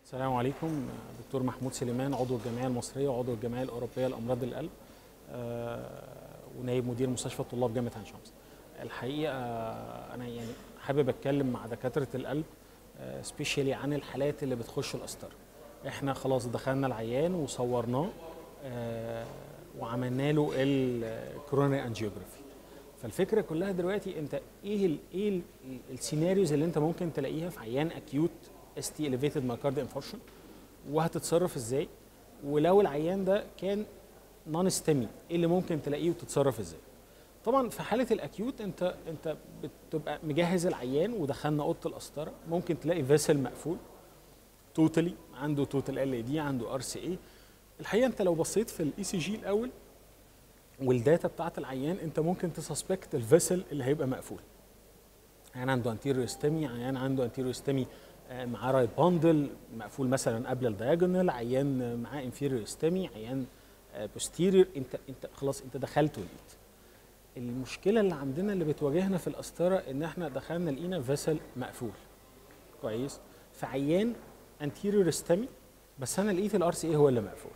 السلام عليكم دكتور محمود سليمان عضو الجمعيه المصريه وعضو الجمعيه الاوروبيه لامراض القلب آه، ونائب مدير مستشفى طلاب جامعه عين شمس الحقيقه آه، انا يعني حابب اتكلم مع دكاتره القلب سبيشالي عن الحالات اللي بتخش القسطره احنا خلاص دخلنا العيان وصورناه آه، وعملنا له الكورونري انجيوجرافي فالفكره كلها دلوقتي انت ايه ال ايه ال السيناريوز اللي انت ممكن تلاقيها في عيان اكيوت اس تي اليفيتد مايكارد انفارشن وهتتصرف ازاي ولو العيان ده كان نون ستيمي ايه اللي ممكن تلاقيه وتتصرف ازاي طبعا في حاله الاكيوت انت انت بتبقى مجهز العيان ودخلنا اوضه القسطره ممكن تلاقي فيسل مقفول توتالي عنده توتال ال اي دي عنده ار سي اي الحقيقه انت لو بصيت في الاي سي جي الاول والداتا بتاعت العيان انت ممكن تسسبكت الفيسل اللي هيبقى مقفول عيان عنده انتيريور ستيمي عيان عنده انتيريور ستيمي معاه رايت باندل مقفول مثلا قبل الدياجونال عيان معاه انفيريور ستيمي عيان بوستيريور انت انت خلاص انت دخلت ولقيت المشكله اللي عندنا اللي بتواجهنا في القسطره ان احنا دخلنا لقينا فيسل مقفول كويس في عيان انتيريور ستيمي بس انا لقيت الار سي اي هو اللي مقفول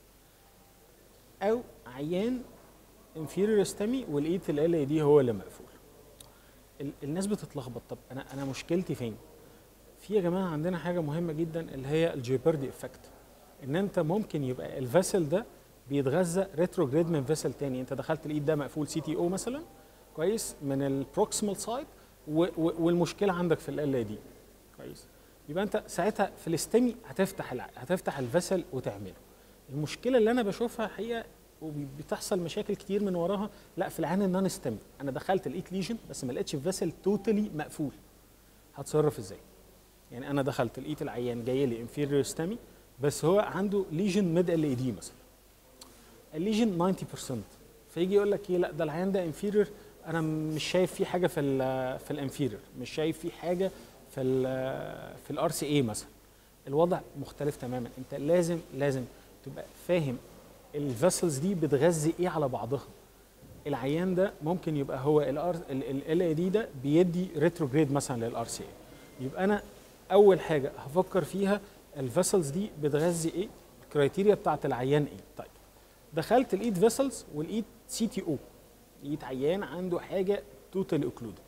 او عيان انفيريور ستيمي ولقيت ال ال دي هو اللي مقفول ال- الناس بتتلخبط طب انا انا مشكلتي فين في يا جماعه عندنا حاجه مهمه جدا اللي هي الجيبردي افكت ان انت ممكن يبقى الفيسل ده بيتغذى ريتروجريد من فيسل تاني انت دخلت الايد ده مقفول سي تي او مثلا كويس من البروكسيمال سايد والمشكله عندك في ال دي كويس يبقى انت ساعتها في الاستمي هتفتح الع... هتفتح الفيسل وتعمله المشكله اللي انا بشوفها حقيقه وبتحصل مشاكل كتير من وراها لا في العين النون ستيمي انا دخلت لقيت ليجن بس ما لقيتش فيسل توتالي مقفول هتصرف ازاي يعني انا دخلت لقيت العيان جاي لي انفيريور ستامي بس هو عنده ليجن ميد ال اي دي مثلا الليجن 90% فيجي يقول لك ايه لا ده العيان ده انفيريور انا مش شايف فيه حاجه في ال في الانفيريور مش شايف فيه حاجه في ال في الار سي اي مثلا الوضع مختلف تماما انت لازم لازم تبقى فاهم الفيسلز دي بتغذي ايه على بعضها العيان ده ممكن يبقى هو الار ال اي دي ده بيدي ريتروجريد مثلا للار سي اي يبقى انا اول حاجه هفكر فيها الفيسلز دي بتغذي ايه الكرايتيريا بتاعت العيان ايه طيب دخلت لقيت فيسلز ولقيت سي تي او لقيت عيان عنده حاجه توتال اوكلودد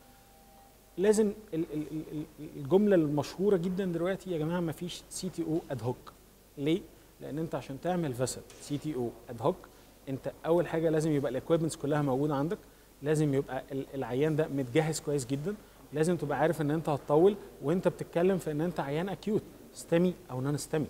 لازم ال- ال- ال- الجمله المشهوره جدا دلوقتي يا جماعه ما فيش سي تي او اد هوك ليه لان انت عشان تعمل فيسل سي تي او اد هوك انت اول حاجه لازم يبقى الاكويبمنتس كلها موجوده عندك لازم يبقى ال- العيان ده متجهز كويس جدا لازم تبقى عارف ان انت هتطول وانت بتتكلم في ان انت عيان اكيوت ستامي او نون ستامي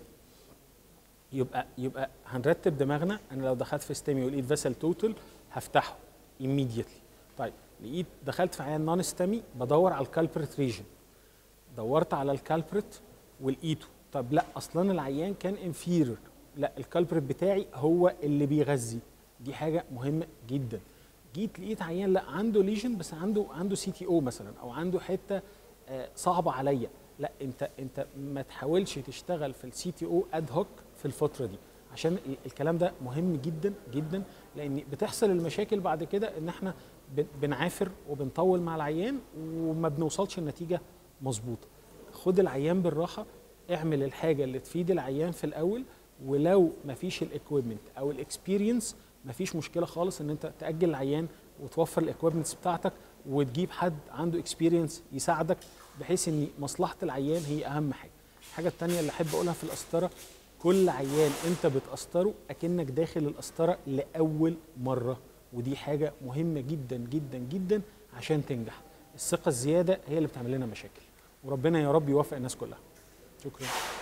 يبقى يبقى هنرتب دماغنا انا لو دخلت في ستامي ولقيت فيسل توتال هفتحه immediately طيب لقيت دخلت في عيان نون ستامي بدور على الكالبريت ريجن دورت على الكالبريت ولقيته طب لا اصلا العيان كان انفيرور لا الكالبريت بتاعي هو اللي بيغذي دي حاجه مهمه جدا جيت لقيت عيان لا عنده ليجن بس عنده عنده سي تي او مثلا او عنده حته آه، صعبه عليا لا انت انت ما تحاولش تشتغل في السي تي او اد هوك في الفتره دي عشان ال- الكلام ده مهم جدا جدا لان بتحصل المشاكل بعد كده ان احنا بن- بنعافر وبنطول مع العيان وما بنوصلش لنتيجه مظبوطه خد العيان بالراحه اعمل الحاجه اللي تفيد العيان في الاول ولو ما فيش الاكويبمنت او الاكسبيرينس ما فيش مشكله خالص ان انت تاجل العيان وتوفر الاكويبمنتس بتاعتك وتجيب حد عنده اكسبيرينس يساعدك بحيث ان مصلحه العيان هي اهم حاجه الحاجه الثانيه اللي احب اقولها في القسطره كل عيان انت بتقسطره اكنك داخل القسطره لاول مره ودي حاجه مهمه جدا جدا جدا عشان تنجح الثقه الزياده هي اللي بتعمل لنا مشاكل وربنا يا رب يوفق الناس كلها شكرا